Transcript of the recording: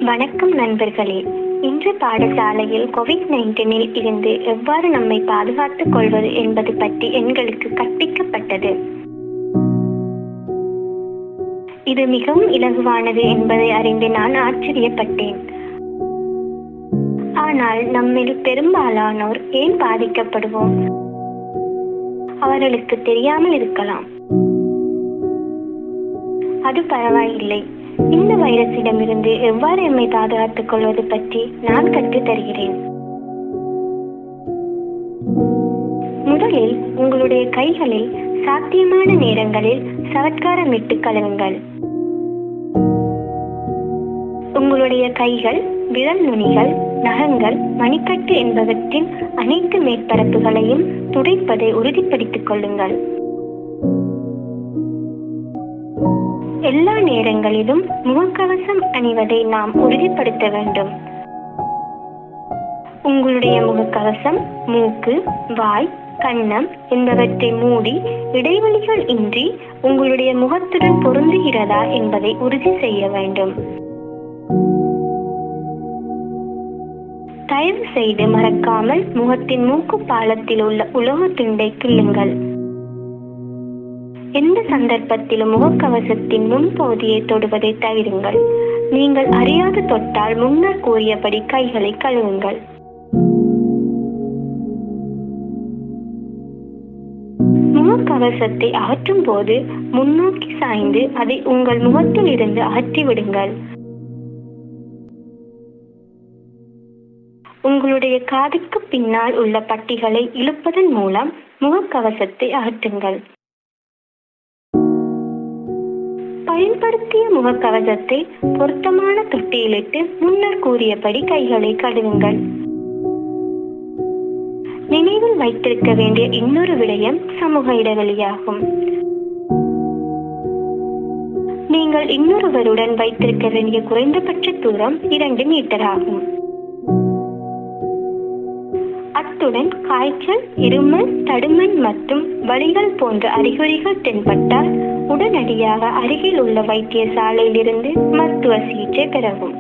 வணக்கம் நண்பர்களே இன்று பாடசாலையில் கோவிட் நைன்டீனில் இருந்து எவ்வாறு நம்மை பாதுகாத்துக் கொள்வது என்பது பற்றி எங்களுக்கு கற்பிக்கப்பட்டது இது மிகவும் இலகுவானது என்பதை அறிந்து நான் ஆச்சரியப்பட்டேன் ஆனால் நம்மில் பெரும்பாலானோர் ஏன் பாதிக்கப்படுவோம் அவர்களுக்கு தெரியாமல் இருக்கலாம் அது பரவாயில்லை இந்த வைரஸிடமிருந்து எவ்வாறு எம்மை பாதுகாத்துக் கொள்வது பற்றி நான் கற்றுத் தருகிறேன் முதலில் உங்களுடைய கைகளில் சாத்தியமான நேரங்களில் சவத்காரமிட்டு கழுவுங்கள் உங்களுடைய கைகள் விரல் நுனிகள் நகங்கள் மணிக்கட்டு என்பவற்றின் அனைத்து மேற்பரப்புகளையும் துடைப்பதை உறுதிப்படுத்திக் கொள்ளுங்கள் எல்லா நேரங்களிலும் முகக்கவசம் அணிவதை நாம் உறுதிப்படுத்த வேண்டும் உங்களுடைய முகக்கவசம் மூக்கு வாய் கன்னம் என்பவற்றை மூடி இடைவெளிகள் இன்றி உங்களுடைய முகத்துடன் பொருந்துகிறதா என்பதை உறுதி செய்ய வேண்டும் தயவு செய்து மறக்காமல் முகத்தின் மூக்கு பாலத்தில் உள்ள உலோக துண்டை கிள்ளுங்கள் எந்த சந்தர்ப்பத்திலும் முகக்கவசத்தின் முன்பகுதியை தொடுவதை தவிருங்கள் நீங்கள் அறியாது தொட்டால் முன்னர் கூறியபடி கைகளை கழுவுங்கள் முகக்கவசத்தை அகற்றும் போது முன்னோக்கி சாய்ந்து அதை உங்கள் முகத்தில் இருந்து அகற்றி விடுங்கள் உங்களுடைய காதுக்கு பின்னால் உள்ள பட்டிகளை இழுப்பதன் மூலம் முகக்கவசத்தை அகற்றுங்கள் பயன்படுத்திய முகக்கவசத்தை பொருத்தமான தொட்டியிலிட்டு முன்னர் கூறியபடி கைகளை கழுவுங்கள் நினைவில் வைத்திருக்க வேண்டிய இன்னொரு விடயம் சமூக இடைவெளியாகும் நீங்கள் இன்னொருவருடன் வைத்திருக்க வேண்டிய குறைந்தபட்ச தூரம் இரண்டு மீட்டர் ஆகும் அத்துடன் காய்ச்சல் இருமல் தடுமன் மற்றும் வலிகள் போன்ற அறிகுறிகள் தென்பட்டால் உடனடியாக அருகில் உள்ள வைத்தியசாலையில் இருந்து மருத்துவ சிகிச்சை பெறவும்